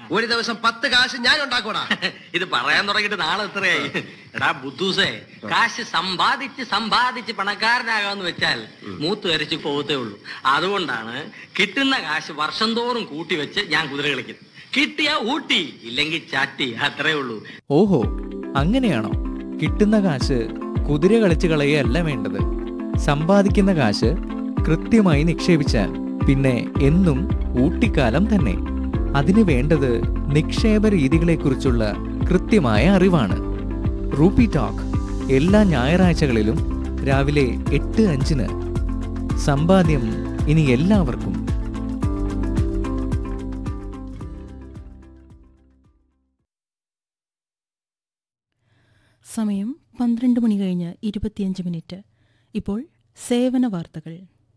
ഒരു ദിവസം പത്ത് കാശ് ഞാൻ ഉണ്ടാക്കൂടാ ഇത് പറയാൻ തുടങ്ങിയിട്ട് നാളെ എത്രയായി എടാ ബുദ്ധൂസേ കാശ് സമ്പാദിച്ച് സമ്പാദിച്ച് പണക്കാരനാകാന്ന് വെച്ചാൽ മൂത്ത് വരച്ച് പോകത്തേ ഉള്ളൂ അതുകൊണ്ടാണ് കിട്ടുന്ന കാശ് വർഷം തോറും കൂട്ടി വെച്ച് ഞാൻ കുതിര കളിക്കുന്നത് കിട്ടിയ ഊട്ടി ഇല്ലെങ്കിൽ ചാട്ടി അത്രേ ഉള്ളൂ ഓഹോ അങ്ങനെയാണോ കിട്ടുന്ന കാശ് കുതിര കളിച്ച് കളയല്ല വേണ്ടത് സമ്പാദിക്കുന്ന കാശ് കൃത്യമായി നിക്ഷേപിച്ചാൽ പിന്നെ എന്നും ഊട്ടിക്കാലം തന്നെ അതിന് വേണ്ടത് നിക്ഷേപ രീതികളെക്കുറിച്ചുള്ള കൃത്യമായ അറിവാണ് റൂപ്പി ടോക്ക് എല്ലാ ഞായറാഴ്ചകളിലും രാവിലെ എട്ട് അഞ്ചിന് സമ്പാദ്യം ഇനി എല്ലാവർക്കും സമയം പന്ത്രണ്ട് മണി കഴിഞ്ഞ് ഇരുപത്തിയഞ്ച് മിനിറ്റ് ഇപ്പോൾ സേവന വാർത്തകൾ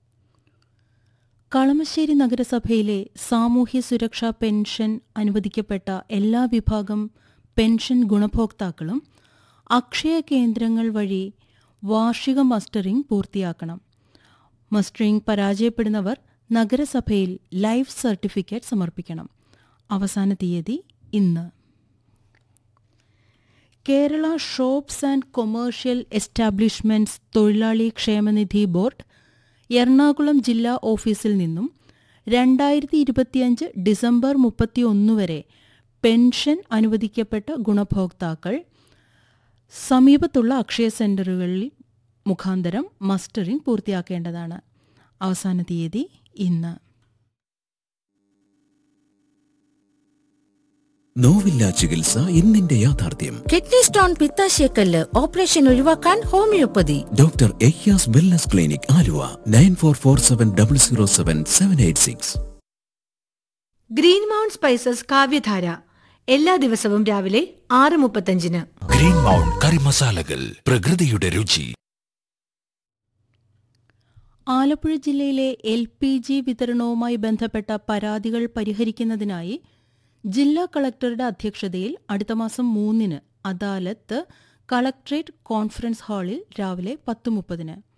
കളമശ്ശേരി നഗരസഭയിലെ സാമൂഹ്യ സുരക്ഷാ പെൻഷൻ അനുവദിക്കപ്പെട്ട എല്ലാ വിഭാഗം പെൻഷൻ ഗുണഭോക്താക്കളും അക്ഷയ കേന്ദ്രങ്ങൾ വഴി വാർഷിക മസ്റ്ററിംഗ് പൂർത്തിയാക്കണം മസ്റ്ററിംഗ് പരാജയപ്പെടുന്നവർ നഗരസഭയിൽ ലൈഫ് സർട്ടിഫിക്കറ്റ് സമർപ്പിക്കണം അവസാന തീയതി ഇന്ന് Kerala shops and commercial establishments തൊഴിലാളി ക്ഷേമനിധി ബോർഡ് എറണാകുളം ജില്ലാ ഓഫീസിൽ നിന്നും രണ്ടായിരത്തി ഇരുപത്തിയഞ്ച് ഡിസംബർ മുപ്പത്തിയൊന്ന് വരെ പെൻഷൻ അനുവദിക്കപ്പെട്ട ഗുണഭോക്താക്കൾ സമീപത്തുള്ള അക്ഷയ സെന്ററുകളിൽ മുഖാന്തരം മസ്റ്ററിംഗ് പൂർത്തിയാക്കേണ്ടതാണ് അവസാന തീയതി ഇന്ന് നോവില്ല ചികിത്സ ഇന്നിന്റെ യാഥാർത്ഥ്യം കിഡ്നി സ്റ്റോൺ പിത്താശയക്കല്ല് ഓപ്പറേഷൻ ഒഴിവാക്കാൻ ഹോമിയോപ്പതി doctor Aiyas wellness clinic Aluva nine four four seven double zero seven seven eight six green mount spices Kavyadhara എല്ലാ ദിവസവും രാവിലെ ആറ് മുപ്പത്തഞ്ചിന് ഗ്രീൻ മൗണ്ട് കറി മസാലകൾ പ്രകൃതിയുടെ രുചി ആലപ്പുഴ ജില്ലയിലെ എൽ പി ജി വിതരണവുമായി ബന്ധപ്പെട്ട പരാതികൾ പരിഹരിക്കുന്നതിനായി ജില്ലാ കളക്ടറുടെ അധ്യക്ഷതയിൽ അടുത്ത മാസം മൂന്നിന് അദാലത്ത് കളക്ട്രേറ്റ് കോൺഫറൻസ് ഹാളിൽ രാവിലെ പത്ത് മുപ്പതിന്